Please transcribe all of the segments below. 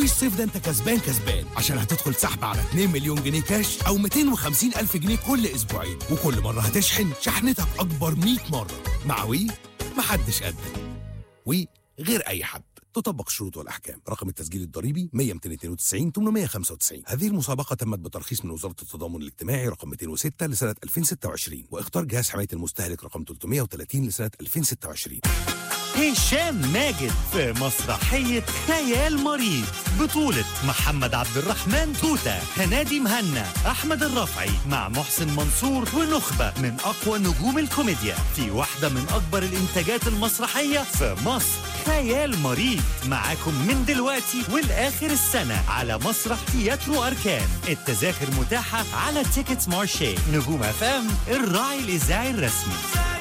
والصيف ده انت كسبان كسبان عشان هتدخل سحب على 2 مليون جنيه كاش او 250 الف جنيه كل اسبوعين وكل مره هتشحن شحنتك اكبر 100 مره مع وي محدش قدك وي غير اي حد تطبق الشروط والاحكام رقم التسجيل الضريبي 100 292 895 هذه المسابقه تمت بترخيص من وزاره التضامن الاجتماعي رقم 206 لسنه 2026 واختار جهاز حمايه المستهلك رقم 330 لسنه 2026 هشام ماجد في مسرحية خيال مريض بطولة محمد عبد الرحمن توتة هنادي مهنا أحمد الرفعي مع محسن منصور ونخبة من أقوى نجوم الكوميديا في واحدة من أكبر الإنتاجات المسرحية في مصر خيال مريض معاكم من دلوقتي والآخر السنة على مسرح تياترو أركان التذاكر متاحة على تيكتس مارشي نجوم أفام الراعي الإذاعي الرسمي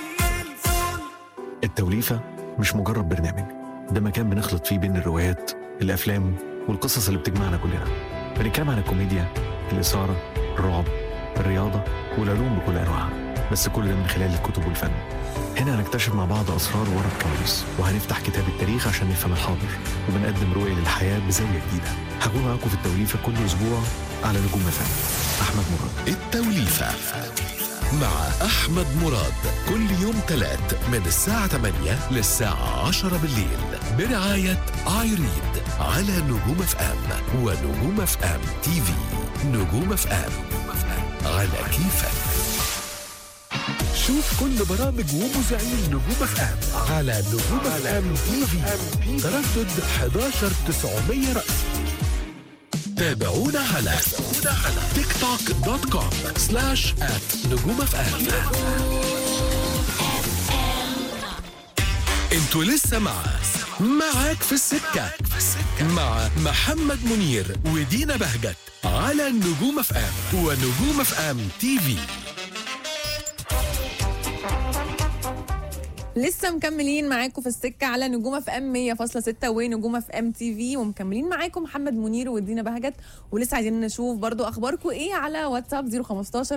التوليفة مش مجرد برنامج ده مكان بنخلط فيه بين الروايات الأفلام والقصص اللي بتجمعنا كلنا بنتكلم عن الكوميديا الإثارة الرعب الرياضة والعلوم بكل أنواعها بس كل ده من خلال الكتب والفن هنا هنكتشف مع بعض أسرار ورا الكواليس وهنفتح كتاب التاريخ عشان نفهم الحاضر وبنقدم رؤية للحياة بزاوية جديدة هكون معاكم في التوليفة كل أسبوع على نجوم فن أحمد مراد التوليفة مع أحمد مراد كل يوم تلات من الساعة 8 للساعة 10 بالليل برعاية آيريد على نجوم اف ام ونجوم اف ام تي في نجوم اف ام على كيفك شوف كل برامج ومذيعين نجوم اف ام على نجوم اف ام تي في تردد 11 900 رأس تابعونا على تيك توك دوت كوم سلاش ات نجوم اف ام انتوا لسه مع معاك في السكة مع محمد منير ودينا بهجت على نجوم اف ام ونجوم اف ام تي في لسه مكملين معاكم في السكه على نجوم اف ام 100.6 ونجوم اف ام تي في ومكملين معاكم محمد منير ودينا بهجت ولسه عايزين نشوف برضو اخباركم ايه على واتساب 015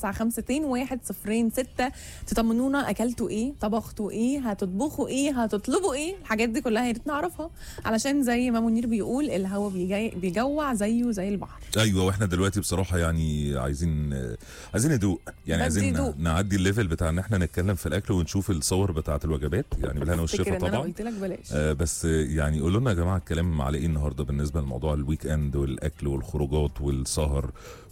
595 106 تطمنونا اكلتوا ايه طبختوا ايه هتطبخوا ايه هتطلبوا ايه الحاجات دي كلها يا ريت نعرفها علشان زي ما منير بيقول الهوا بيجي بيجوع زيه زي البحر ايوه واحنا دلوقتي بصراحه يعني عايزين عايزين ندوق يعني بدي عايزين دوق. نعدي الليفل بتاع ان احنا نتكلم في الاكل ونشوف الصور بتاعه الوجبات يعني بالهنا والشفا افتكر ان انا طبعا قلت لك بلاش آه بس يعني قولوا لنا يا جماعه الكلام على ايه النهارده بالنسبه لموضوع الويك اند والاكل والخروجات والسهر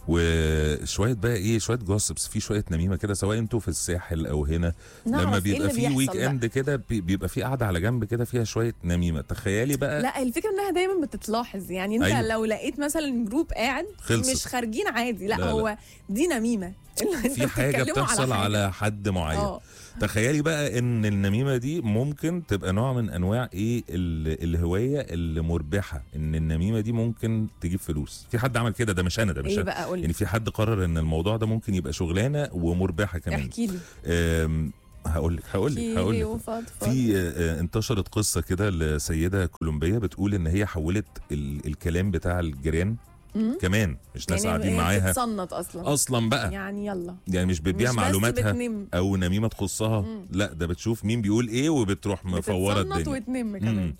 وشويه بقى ايه شويه جوسبس في شويه نميمه كده سواء انتوا في الساحل او هنا نعرف لما إيه بيبقى اللي في بيحصل ويك بقى. اند كده بي- بيبقى في قاعده على جنب كده فيها شويه نميمه تخيلي بقى لا الفكره انها دايما بتتلاحظ يعني انت أيوة. أيوة. لو لقيت مثلا جروب قاعد خلصت. مش خارجين عادي لا, لا، لا. هو دي نميمه اللي انت في حاجه بتتكلموا بتحصل حاجة. على حد معين اه تخيلي بقى ان النميمه دي ممكن تبقى نوع من انواع ايه ال- الهوايه اللي مربحه ان النميمه دي ممكن تجيب فلوس في حد عمل كده ده مش انا ده مش ايه أنا. بقى قول يعني لي في حد قرر ان الموضوع ده ممكن يبقى شغلانه ومربحه كمان احكي لي أم، هقول لك هقول لك هقول لك وفضفض. في آه، انتشرت قصه كده لسيده كولومبيه بتقول ان هي حولت ال- الكلام بتاع الجيران مم. كمان مش ناس يعني قاعدين هي معاها بتتصنت اصلا اصلا بقى يعني يلا يعني مش بتبيع مش بس معلوماتها بتنم او نميمه تخصها مم. لا ده بتشوف مين بيقول ايه وبتروح مفوره بتتصنت الدنيا وتنم كمان مم.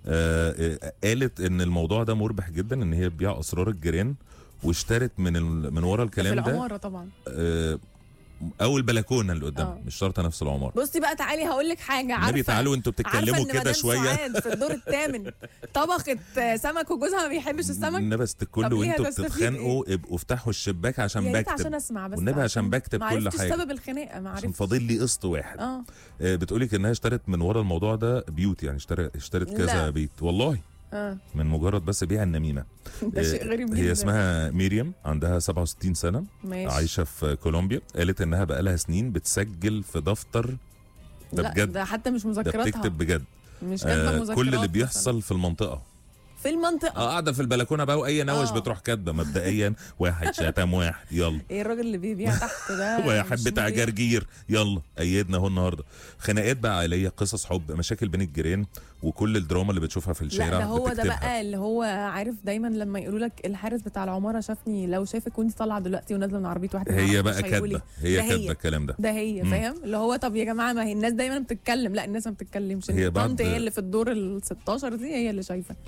آه آه، قالت ان الموضوع ده مربح جدا ان هي تبيع اسرار الجيران واشترت من ال... من ورا في الكلام ده العماره طبعا آه او البلكونه اللي قدام آه. مش شرط نفس العماره بصي بقى تعالي هقول لك حاجه عارفه النبي تعالوا انتوا عارفة بتتكلموا إن كده مدام شويه سعاد في الدور الثامن طبخت سمك وجوزها ما بيحبش السمك النبي بس طب الكل ليه وانتوا هتستفيد بتتخانقوا ابقوا افتحوا الشباك عشان يا ريت بكتب عشان اسمع بس والنبي عشان بكتب ما كل عرفتش حاجة. سبب الخناقه ما عشان عرفتش فاضل لي قسط واحد اه آه، بتقولك انها اشترت من ورا الموضوع ده بيوت يعني اشترت اشترت كذا لا. بيت والله اه من مجرد بس بيع النميمه ده شيء آه، غريب جدا هي اسمها ميريام عندها 67 سنه ماشي عايشه في كولومبيا قالت انها بقالها سنين بتسجل في دفتر ده لا بجد ده حتى مش ده مذكراتها بتكتب بجد مش كاتبه آه مذكرات كل اللي مثلاً. بيحصل في المنطقه في المنطقه اه قاعده في البلكونه بقى واي نوش آه. بتروح كاتبه مبدئيا واحد شتم واحد يلا ايه الراجل اللي بيبيع تحت ده واحد مش بتاع مبيع. جرجير يلا ايدنا اهو النهارده خناقات بقى عائليه قصص حب مشاكل بين الجيران وكل الدراما اللي بتشوفها في لا الشارع ده هو ده بتكتبها. بقى اللي هو عارف دايما لما يقولوا لك الحارس بتاع العماره شافني لو شافك وانت طالعه دلوقتي ونازله من عربيه واحد هي معرفش بقى هيقول كاتبه إيه. هي ده كاتبه الكلام ده ده هي مم. فاهم اللي هو طب يا جماعه ما هي الناس دايما بتتكلم لا الناس ما بتتكلمش هي بعد- الطنط هي اللي في الدور ال 16 دي هي اللي شايفه مأيده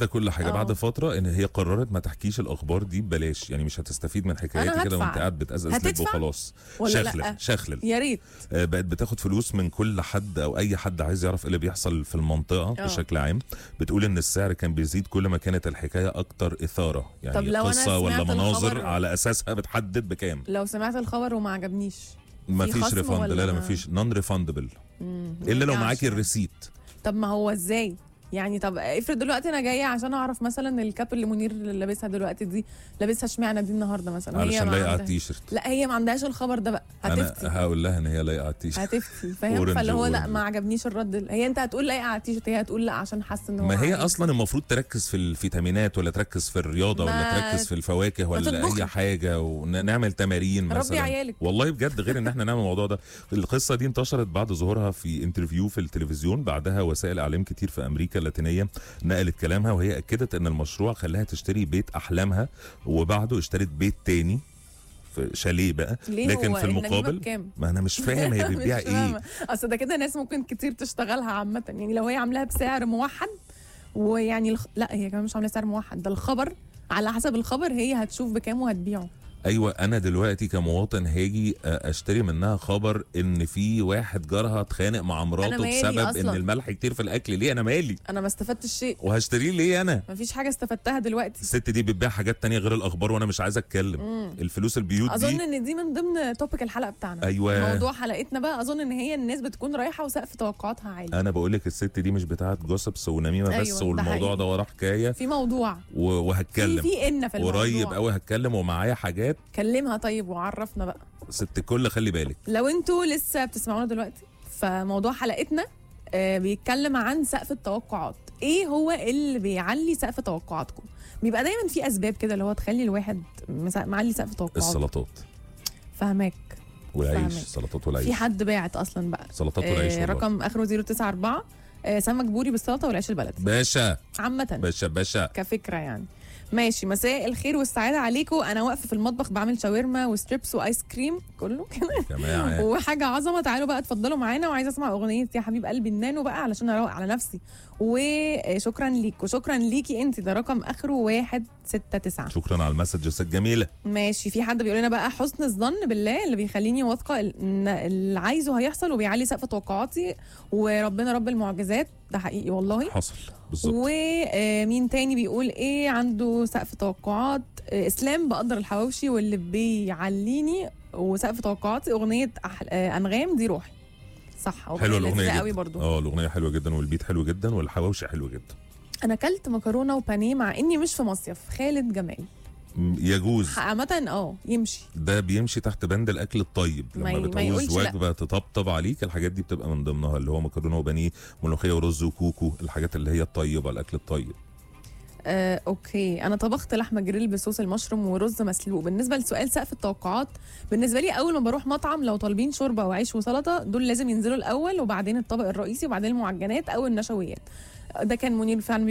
كل حاجه آه. بعد فتره ان هي قررت ما تحكيش الاخبار دي ببلاش يعني مش هتستفيد من حكاياتي كده هدفع. وانت قاعد بتأزأز لب هتدفع؟ وخلاص ولا شخلل لأ؟ شخلل يا ريت آه، بقت بتاخد فلوس من كل حد او اي حد عايز يعرف ايه اللي بيحصل في المنطقه آه. بشكل عام بتقول ان السعر كان بيزيد كل ما كانت الحكايه اكتر اثاره يعني طب لو أنا قصه ولا سمعت مناظر الخبر- على اساسها بتحدد بكام لو سمعت الخبر وما عجبنيش ما في فيش خصم ريفند ولا لا لا ما- ما فيش نون ريفندبل مم، الا لو مرجعش معاكي يعني. الريسيت طب ما هو ازاي يعني طب افرض دلوقتي انا جايه عشان اعرف مثلا الكاب اللي منير لابسها دلوقتي دي لابسها اشمعنى دي النهارده مثلا وهي علشان ما لايقه على عندها- التيشيرت لا هي ما عندهاش الخبر ده بقى انا هتفتي هقول لها ان هي لايقه على التيشيرت هتفتي فاهم أورنج فاللي هو لا أورنج. ما عجبنيش الرد ال- هي انت هتقول لايقه على التيشيرت هي هتقول لا عشان حاسه ان هو ما هي عادي. اصلا المفروض تركز في الفيتامينات ولا تركز في الرياضه ولا ما تركز في الفواكه ولا تطبخي. اي حاجه ونعمل تمارين ربي مثلا عيالك. والله بجد غير ان احنا نعمل الموضوع ده القصه دي انتشرت بعد ظهورها في انترفيو في التلفزيون بعدها وسائل اعلام كتير في امريكا اللاتينيه نقلت كلامها وهي اكدت ان المشروع خلاها تشتري بيت احلامها وبعده اشترت بيت تاني في شاليه بقى ليه لكن هو في النجيبة المقابل بكام؟ ما انا مش فاهم هي بتبيع مش ايه فاهمة. اصل ده كده ناس ممكن كتير تشتغلها عامه يعني لو هي عاملاها بسعر موحد ويعني الخ... لا هي كمان مش عاملاها سعر موحد ده الخبر على حسب الخبر هي هتشوف بكام وهتبيعه ايوه انا دلوقتي كمواطن هاجي آه، اشتري منها خبر ان في واحد جارها اتخانق مع مراته مالي بسبب ان أصلاً. الملح كتير في الاكل ليه انا مالي انا ما استفدتش شيء وهشتريه ليه انا مفيش حاجه استفدتها دلوقتي الست دي بتبيع حاجات تانية غير الاخبار وانا مش عايز اتكلم الفلوس البيوت اظن دي ان دي من ضمن توبيك الحلقه بتاعنا أيوة. موضوع حلقتنا بقى اظن ان هي الناس بتكون رايحه وسقف توقعاتها عالي انا بقول لك الست دي مش بتاعت جوسبس ونميمه أيوة، بس ده والموضوع حقيقي. ده وراه حكايه في موضوع و- في وهتكلم في ان في الموضوع قريب قوي هتكلم ومعايا حاجات كلمها طيب وعرفنا بقى ست الكل خلي بالك لو انتوا لسه بتسمعونا دلوقتي فموضوع حلقتنا آه، بيتكلم عن سقف التوقعات ايه هو اللي بيعلي سقف توقعاتكم بيبقى دايما في اسباب كده اللي هو تخلي الواحد مسا- معلي سقف توقعاته السلطات فاهمك والعيش فاهمك. السلطات في والعيش حد باعت اصلا بقى سلطات والعيش آه والله. رقم اخره 094 آه سمك بوري بالسلطه والعيش البلدي باشا عامه باشا باشا كفكره يعني ماشي مساء الخير والسعاده عليكم انا واقفه في المطبخ بعمل شاورما وستريبس وايس كريم كله كده يا جماعه وحاجه عظمه تعالوا بقى اتفضلوا معانا وعايزه اسمع اغنيه يا حبيب قلبي النانو بقى علشان اروق على نفسي وشكرا ليك وشكرا ليكي انت ده رقم اخره 169 شكرا على المسجز الجميله ماشي في حد بيقول لنا بقى حسن الظن بالله اللي بيخليني واثقه ان اللي عايزه هيحصل وبيعلي سقف توقعاتي وربنا رب المعجزات ده حقيقي والله حصل بالظبط ومين تاني بيقول ايه عنده سقف توقعات آه، اسلام بقدر الحواوشي واللي بيعليني وسقف توقعاتي اغنيه أح... آه، انغام دي روحي صح حلوه لذيذة الاغنيه قوي جدا برضو اه الاغنيه حلوه جدا والبيت حلو جدا والحواوشي حلو جدا انا اكلت مكرونه وبانيه مع اني مش في مصيف خالد جمال م- يجوز عامه اه يمشي ده بيمشي تحت بند الاكل الطيب ما ي- لما ما بتعوز يقولش لا. وجبه تطبطب عليك الحاجات دي بتبقى من ضمنها اللي هو مكرونه وبانيه ملوخيه ورز وكوكو الحاجات اللي هي الطيبه الاكل الطيب آه، اوكي انا طبخت لحمه جريل بصوص المشروم ورز مسلوق بالنسبه لسؤال سقف التوقعات بالنسبه لي اول ما بروح مطعم لو طالبين شوربه وعيش وسلطه دول لازم ينزلوا الاول وبعدين الطبق الرئيسي وبعدين المعجنات او النشويات ده كان منير فعلا